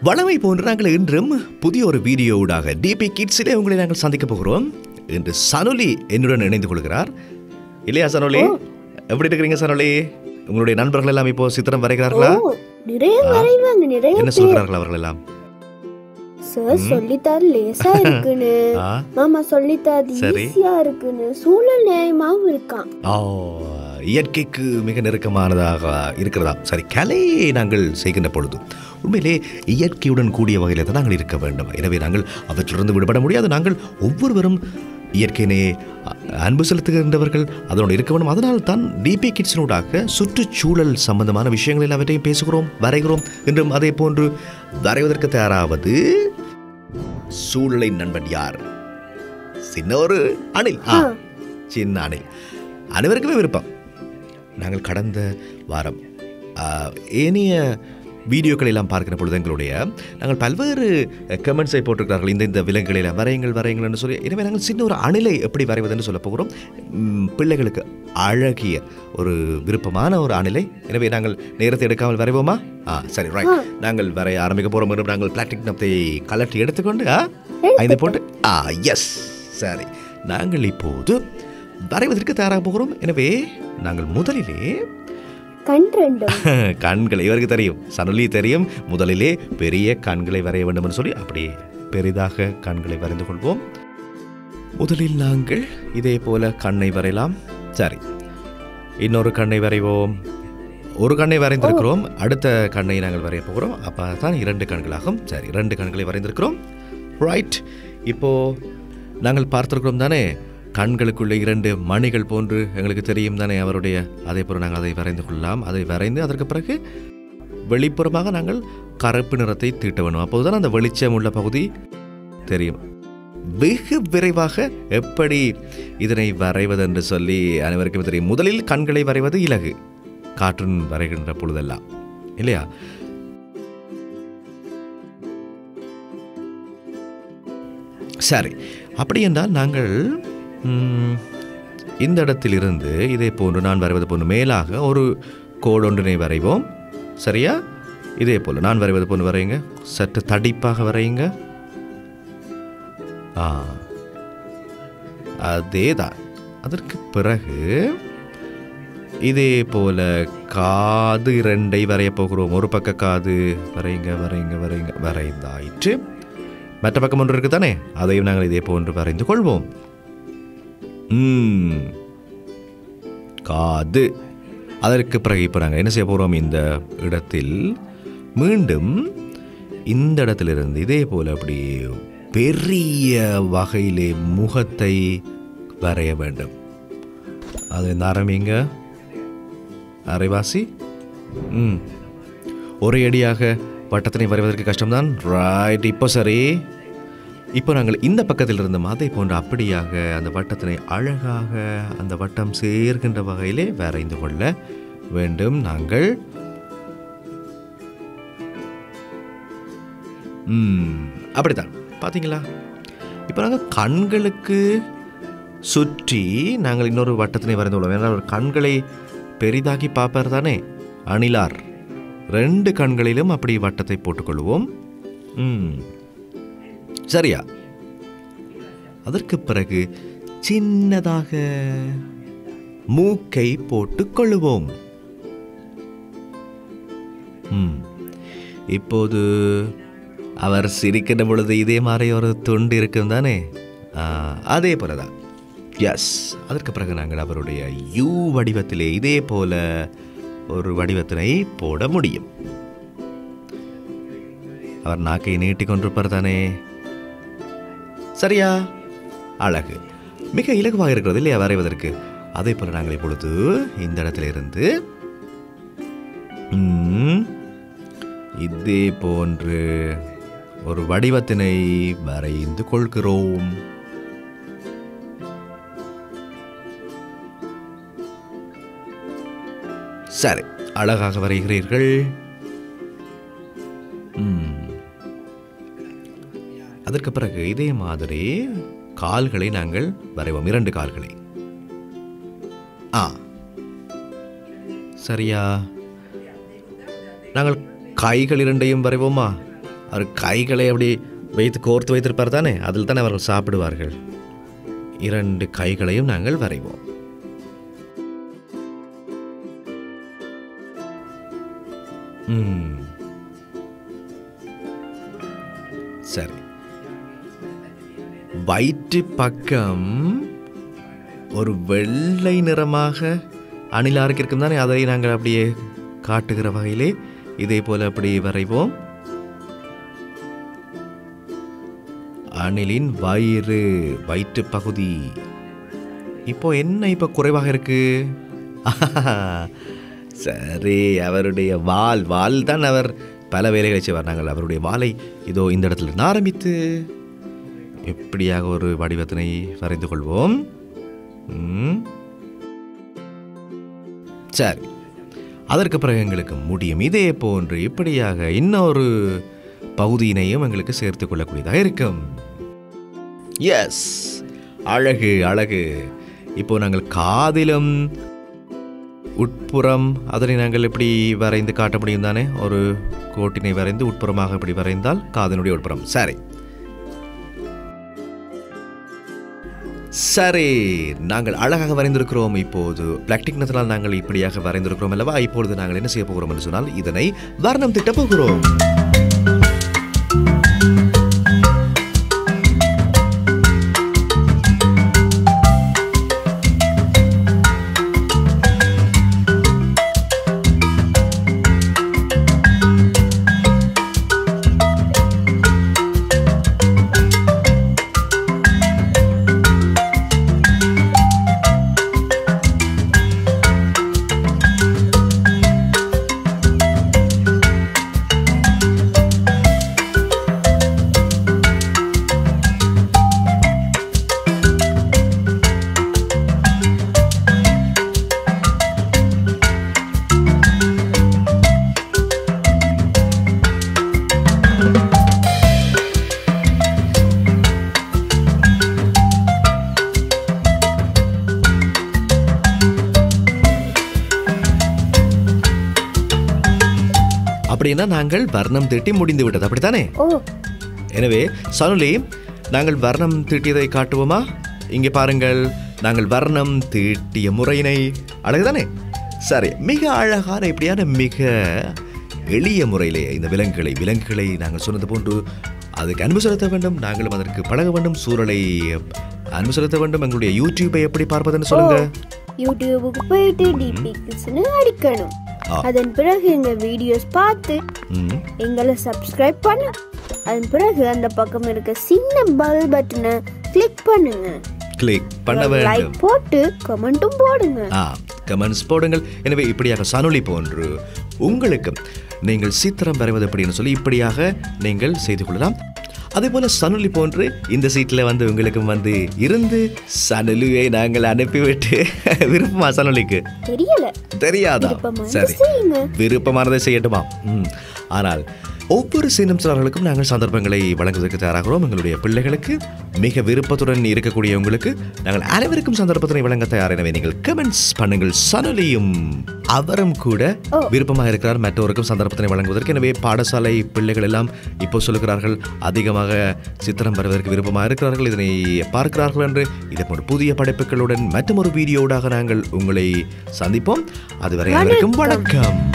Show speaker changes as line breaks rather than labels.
வளமை போன்று நாங்கள் இன்றும் புதிய ஒரு வீடியோவுடாக டிபி கிட்ஸிலே உங்களை நாங்கள் சந்திக்க போகிறோம் இன்று சனொலி என்னுடன் இணைந்து கொள்கிறார் இல்லையா சனொலி எப்படி இருக்கிறீங்க சனொலி உங்களுடைய நண்பர்கள் எல்லாம் இப்போ சித்திரம் வரைகிறார்களா
ஓ நிறைய வரைவாங்க நிறைய
என்ன சொல்கிறார்கள் அவர்கள் எல்லாம்
சார் சொல்லித்தாரு லேசா இருக்குன்னு
ஆ
மாமா சொல்லித்தாரு
சரி.
ஈஸியா இருக்குன்னு சூழல் நியாயமாவும் இருக்கான்
ஆ, இயற்கைக்கு மிக நெருக்கமானதாக இருக்கிறதா சரி கலையை நாங்கள் செய்கின்ற பொழுது உண்மையிலே இயற்கையுடன் கூடிய வகையில் தான் நாங்கள் இருக்க வேண்டும் எனவே நாங்கள் அவற்றிலிருந்து விடுபட முடியாது நாங்கள் ஒவ்வொருவரும் இயற்கையினை அ- அன்பு செலுத்துகின்றவர்கள் அதனோடு இருக்க வேண்டும் அதனால் தான் டிபி கிட்ஸினூடாக சுற்றுச்சூழல் சம்பந்தமான விஷயங்கள் எல்லாவற்றையும் பேசுகிறோம் வரைகிறோம் என்றும் அதே போன்று வரைவதற்கு தயாராவது சூழலை நண்பன் யார் சின்ன ஒரு அணில் ஆ, சின்ன அணில் அனைவருக்குமே விருப்பம் நாங்கள் கடந்த வாரம் ஆ, ஏனைய வீடியோக்களை எல்லாம் பார்க்கிற பொழுது எங்களுடைய நாங்கள் பல்வேறு கமெண்ட்ஸை போட்டிருக்கிறார்கள் இந்த இந்த விலங்குகளை எல்லாம் வரையுங்கள் வரையுங்கள் என்று சொல்லி எனவே நாங்கள் சின்ன ஒரு அணிலை எப்படி வரைவதுன்னு சொல்ல போகிறோம் ம், பிள்ளைகளுக்கு அழகிய ஒரு விருப்பமான ஒரு அணிலை எனவே நாங்கள் நேரத்தை எடுக்காமல் வரைவோமா ஆ சரி ரைட் நாங்கள் வரைய ஆரம்பிக்க போகிறோம் என்று நாங்கள் பிளாஸ்டிக் நத்தை கலட்டி எடுத்துக்கொண்டு ஆ ஐந்து போட்டு ஆ எஸ் சரி நாங்கள் இப்போது வரைவதற்கு தயாராக போகிறோம் எனவே நாங்கள் முதலிலே
கண் ரெண்டும்
கண்களை இவருக்கு தெரியும் சனொலி தெரியும் முதலிலே பெரிய கண்களை வரைய வேண்டும் என்று சொல்லி அப்படியே பெரிதாக கண்களை வரைந்து கொள்வோம் முதலில் நாங்கள் இதே போல கண்ணை வரையலாம் சரி இன்னொரு கண்ணை வரைவோம் ஒரு கண்ணை வரைந்திருக்கிறோம் அடுத்த கண்ணை நாங்கள் வரைய போகிறோம் அப்போ தான் இரண்டு கண்களாகும் சரி இரண்டு கண்களை வரைந்திருக்கிறோம் ரைட் இப்போ நாங்கள் பார்த்திருக்கிறோம் தானே கண்களுக்குள்ள இரண்டு மணிகள் போன்று எங்களுக்கு தெரியும் தானே அவருடைய அதே போல நாங்கள் அதை வரைந்து கொள்ளலாம் அதை வரைந்து அதற்கு பிறகு வெளிப்புறமாக நாங்கள் கருப்பு நிறத்தை தீட்ட வேண்டும் அப்போதுதான் அந்த வெளிச்சம் உள்ள பகுதி தெரியும் வெகு விரைவாக எப்படி இதனை வரைவதென்று சொல்லி அனைவருக்கும் தெரியும் முதலில் கண்களை வரைவது இலகு காற்றுன் வரைகின்ற பொழுதெல்லாம் இல்லையா சரி அப்படி என்றால் நாங்கள் ம், இந்த இடத்திலிருந்து இதே போன்று நான் வரைவது போன்று மேலாக ஒரு கோடொன்றினை வரைவோம் சரியா இதே போல் நான் வரைவது போன்று வரையுங்க சற்று தடிப்பாக வரையுங்க ஆ அதே தான் அதற்கு பிறகு இதே போல காது இரண்டை வரைய போகிறோம் ஒரு பக்க காது வரைங்க வரைங்க வரைங்க வரைந்தாயிற்று மற்ற பக்கம் ஒன்று இருக்கு தானே அதையும் நாங்கள் இதே போன்று வரைந்து கொள்வோம் ம். காது அதற்கு பிறகு இப்போ நாங்கள் என்ன செய்ய போகிறோம் இந்த இடத்தில் மீண்டும் இந்த இடத்திலிருந்து இதே போல் அப்படி பெரிய வகையிலே முகத்தை வரைய வேண்டும் அது இந்த ஆரம்பிங்க அரைவாசி ம் ஒரே அடியாக வட்டத்தினை வரைவதற்கு கஷ்டம்தான் ரைட் இப்போ சரி இப்போ நாங்கள் இந்த பக்கத்தில் இருந்த அதே போன்று அப்படியாக அந்த வட்டத்தினை அழகாக அந்த வட்டம் சேர்கின்ற வகையிலே வரைந்து கொள்ள வேண்டும் நாங்கள் ம் அப்படித்தான் பார்த்தீங்களா இப்போ நாங்கள் கண்களுக்கு சுற்றி நாங்கள் இன்னொரு வட்டத்தினை வரைந்து கொள்வோம் ஏன்னா அவர் கண்களை பெரிதாக்கி பார்ப்பார் தானே அணிலார் ரெண்டு கண்களிலும் அப்படி வட்டத்தை போட்டுக்கொள்வோம் ம் சரியா அதற்கு பிறகு சின்னதாக மூக்கை போட்டுக் கொள்ளுவோம் ம் இப்போது அவர் சிரிக்கின்ற பொழுது இதே மாதிரி ஒரு துண்டு இருக்கும் தானே ஆ, அதே போல தான் எஸ் அதற்கு பிறகு நாங்கள் அவருடைய யூ வடிவத்திலே இதே போல ஒரு வடிவத்தினை போட முடியும் அவர் நாக்கை நீட்டிக் கொண்டிருப்பார் தானே சரியா அழகு மிக இலகுவாக இருக்கிறது இல்லையா வரைவதற்கு அதே போல நாங்கள் இப்பொழுது இந்த இடத்துல இருந்து ம், இதே போன்று ஒரு வடிவத்தினை வரைந்து கொள்கிறோம் சரி அழகாக வரைகிறீர்கள் ம். அதற்கு பிறகு இதே மாதிரி கால்களை நாங்கள் வரைவோம் இரண்டு கால்களை ஆ சரியா நாங்கள் கைகள் இரண்டையும் வரைவோமா அவர் கைகளை அப்படி வைத்து கோர்த்து வைத்திருப்பார் தானே அதில் தானே அவர்கள் சாப்பிடுவார்கள் இரண்டு கைகளையும் நாங்கள் வரைவோம் ம். சரி வயிற்று பக்கம் ஒரு வெள்ளை நிறமாக அணிலாருக்கு இருக்கும் தானே அதை நாங்கள் அப்படியே காட்டுகிற வகையிலே இதே போல அப்படி வரைவோம் அணிலின் வயிறு வயிற்று பகுதி இப்போ என்ன இப்போ குறைவாக இருக்கு சரி அவருடைய வால் வால் தான் அவர் பல வேலைகளை செய்வார் நாங்கள் அவருடைய வாளை இதோ இந்த இடத்துல இருந்து ஆரம்பித்து எப்படியாக ஒரு வடிவத்தினை வரைந்து கொள்வோம் ம். சரி அதற்கு பிறகு எங்களுக்கு முடியும் இதே போன்று இப்படியாக இன்னொரு பகுதியினையும் எங்களுக்கு சேர்த்து கொள்ளக்கூடியதாக இருக்கும் எஸ் அழகு அழகு இப்போ நாங்கள் காதிலும் உட்புறம் அதனை நாங்கள் எப்படி வரைந்து காட்ட முடியும் தானே ஒரு கோட்டினை வரைந்து உட்புறமாக இப்படி வரைந்தால் காதினுடைய உட்புறம் சரி சரி நாங்கள் அழகாக வரைந்திருக்கிறோம் இப்போது பிளாக்டிக்னத்தினால் நாங்கள் இப்படியாக வரைந்திருக்கிறோம் அல்லவா இப்பொழுது நாங்கள் என்ன செய்ய போகிறோம் என்று சொன்னால் இதனை வர்ணம் திட்ட போகிறோம் அப்படின்னா நாங்கள் வர்ணம் தீட்டி முடிந்து விட்டது அப்படித்தானே
ஓ
எனவே சனுலி நாங்கள் வர்ணம் தீட்டியதை காட்டுவோமா இங்கே பாருங்கள் நாங்கள் வர்ணம் தீட்டிய முறையினை அழகுதானே சரி மிக அழகான இப்படியான மிக எளிய முறையிலே இந்த விலங்குகளை விலங்குகளை நாங்கள் சொன்னது போன்று அதுக்கு அன்பு செலுத்த வேண்டும் நாங்களும் அதற்கு பழக வேண்டும் சூழலை அன்பு செலுத்த வேண்டும் எங்களுடைய யூடியூபை எப்படி பார்ப்பதுன்னு சொல்லுங்க
யூடியூபுக்கு போயிட்டு டிபி கிட்ஸ்னு அடிக்கணும்
ஆ.
அதன் பிறகு எங்க வீடியோஸ் பார்த்து
ம்
எங்களை சப்ஸ்கிரைப் பண்ண அதன் பிறகு அந்த பக்கம் இருக்க சின்ன பெல் பட்டனை கிளிக் பண்ணுங்க
கிளிக் பண்ண வேண்டும்
லைக் போட்டு கமெண்ட்டும் போடுங்க
ஆ கமெண்ட்ஸ் போடுங்கள் எனவே இப்படியாக சனுலி போன்று உங்களுக்கு நீங்கள் சித்திரம் வரைவது எப்படின்னு சொல்லி இப்படியாக நீங்கள் செய்து கொள்ளலாம் அதே போல சனுலி போன்று இந்த சீட்டில் வந்து உங்களுக்கும் வந்து இருந்து சனுலியை நாங்கள் அனுப்பிவிட்டு விருப்பமா சனுலிக்கு
தெரியல
தெரியாதா
விருப்பமானதை
சரி
செய்யுங்க.
விருப்பமானதை செய்யட்டுமா ம் ஆனால் ஒவ்வொரு சின்னம் சிலர்களுக்கும் நாங்கள் சந்தர்ப்பங்களை வழங்குவதற்கு தயாராகிறோம் எங்களுடைய பிள்ளைகளுக்கு மிக விருப்பத்துடன் இருக்கக்கூடியவங்களுக்கு நாங்கள் அனைவருக்கும் சந்தர்ப்பத்தினை வழங்க தயார் எனவே நீங்கள் கமெண்ட்ஸ் பண்ணுங்கள் சனலியும் அவரும் கூட
ஓ.
விருப்பமாக இருக்கிறார் மற்றவருக்கும் சந்தர்ப்பத்தினை வழங்குவதற்கு எனவே பாடசாலை பிள்ளைகள் எல்லாம் இப்போ சொல்லுகிறார்கள் அதிகமாக சித்திரம் பெறுவதற்கு விருப்பமாக இருக்கிறார்கள் இதனை பார்க்கிறார்கள் என்று இதை போன்ற புதிய படைப்புகளுடன் மற்றும் ஒரு வீடியோடாக நாங்கள் உங்களை சந்திப்போம் அதுவரை அனைவருக்கும் வணக்கம்